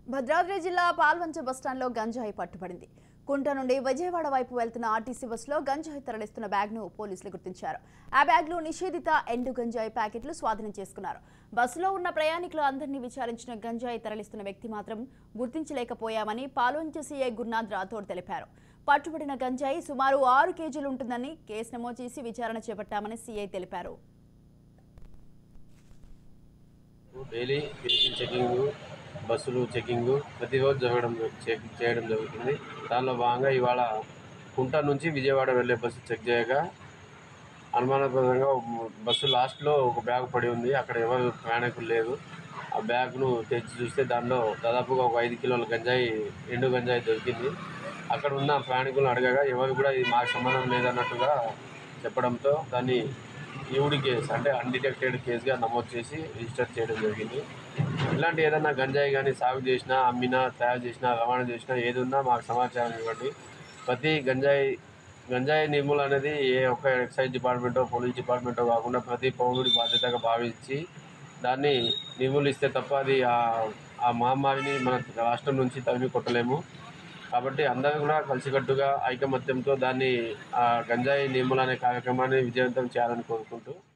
భద్రాద్రి జిల్లా పాల్వంచ బస్టాండ్లో గంజాయి పట్టుబడింది కుంట నుండి విజయవాడ వైపు వెళ్తున్న ఆర్టీసీ బస్సులో గంజాయి తరలిస్తున్న బ్యాగ్ను పోలీసులు గుర్తించారు ఆ బ్యాగ్లో నిషేధిత ఎండు గంజాయి ప్యాకెట్లు స్వాధీనం చేసుకున్నారు బస్సులో ఉన్న ప్రయాణికులు అందరినీ విచారించిన గంజాయి తరలిస్తున్న వ్యక్తి మాత్రం గుర్తించలేకపోయామని పాల్వంచ సీఐ గురునాథ్ రాథోడ్ తెలిపారు పట్టుబడిన గంజాయి సుమారు ఆరు కేజీలు ఉంటుందని కేసు నమోదు చేసి విచారణ చేపట్టామని సీఐ తెలిపారు డైలీ వెహికల్ చెకింగ్ బస్సులు చెకింగ్ ప్రతిరోజు జరగడం చెక్ చేయడం జరుగుతుంది దానిలో భాగంగా ఇవాళ కుంట నుంచి విజయవాడ వెళ్ళే బస్సు చెక్ చేయగా అనుమానాస్పదంగా బస్సు లాస్ట్లో ఒక బ్యాగ్ పడి ఉంది అక్కడ ఎవరు ప్రయాణికులు లేరు ఆ బ్యాగ్ను తెచ్చి చూస్తే దానిలో దాదాపుగా ఒక ఐదు కిలోల గంజాయి ఎండు గంజాయి దొరికింది అక్కడ ఉన్న ప్రయాణికులను అడగగా ఎవరు కూడా ఇది మాకు సంబంధం లేదన్నట్టుగా చెప్పడంతో దాన్ని ఈవుడి కేసు అంటే అన్డిటెక్టెడ్ కేసుగా నమోదు చేసి రిజిస్టర్ చేయడం జరిగింది ఇలాంటి ఏదైనా గంజాయి కానీ సాగు చేసినా అమ్మినా తయారు చేసినా రవాణా చేసినా ఏది ఉన్నా మాకు సమాచారం ఇవ్వండి ప్రతి గంజాయి గంజాయి నిర్మూలన అనేది ఏ ఒక్క ఎక్సైజ్ డిపార్ట్మెంటో పోలీస్ డిపార్ట్మెంటో కాకుండా ప్రతి పౌరుడి బాధ్యతగా భావించి దాన్ని నిర్మూలిస్తే తప్ప అది ఆ- ఆ మహమ్మారిని మన రాష్ట్రం నుంచి తరిమి కొట్టలేము కాబట్టి అందరూ కూడా కలిసికట్టుగా ఐకమత్యంతో దాన్ని ఆ గంజాయి నిర్మూలన కార్యక్రమాన్ని విజయవంతం చేయాలని కోరుకుంటూ